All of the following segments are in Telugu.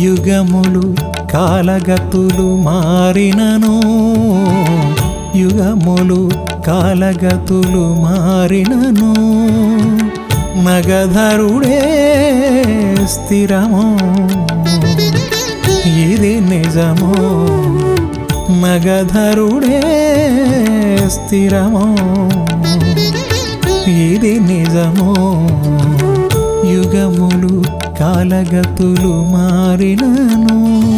యుగములు కాలగతులు మారినను యుగములు కాలగతులు మారినను నగధరుడే స్థిరము ఇది నిజము నగధరుడే స్థిరము ఇది నిజము యుగములు కాలగతులు మారినను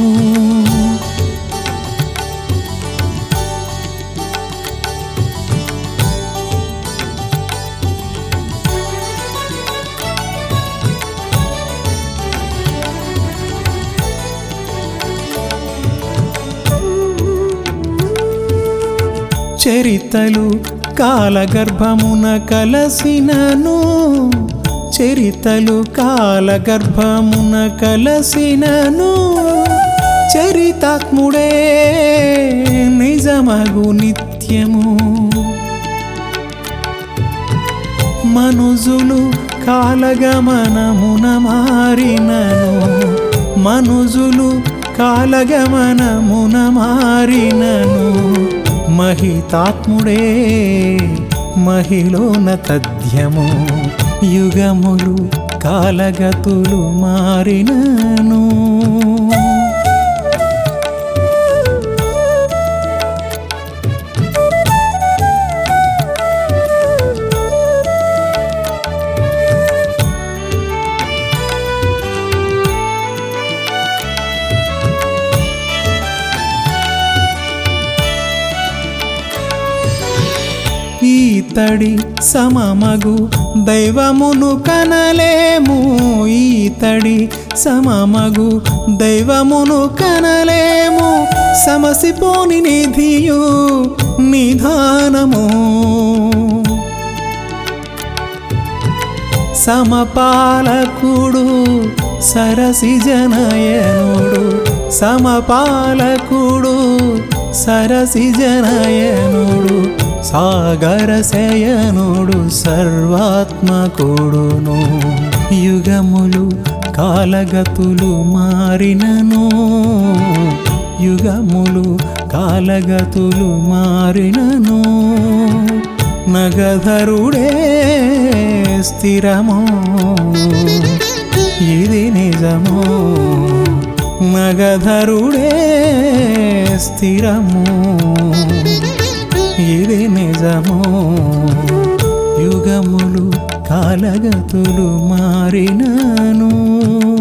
చరితలు కాలగర్భమున కలసినను చరితలు కాలగర్భమున కలసినను చరితాత్ముడే నిజమగు నిత్యము మనుజులు కాలగమనమున మారినను మనుజులు కాలగమనమున మారినను మహితాత్ముడే మహిళన తథ్యము యుగములు కాలగతులు మారినను ఈతడి సమమగు దైవమును కనలేము ఈతడి సమమగు దైవమును కనలేము సమసిపోని నిధియు నిధానము సమపాలకుడు సరసి జనయనుడు సమపాలకుడు సరసి జనయనుడు సాగర శయనుడు సర్వాత్మకుడును యుగములు కాలగతులు మారినను యుగములు కాలగతులు మారినను నగధరుడే స్థిరము ఇది నిజము నగధరుడే స్థిరము ఇది నిజము యుగములు కాలగతులు మారినను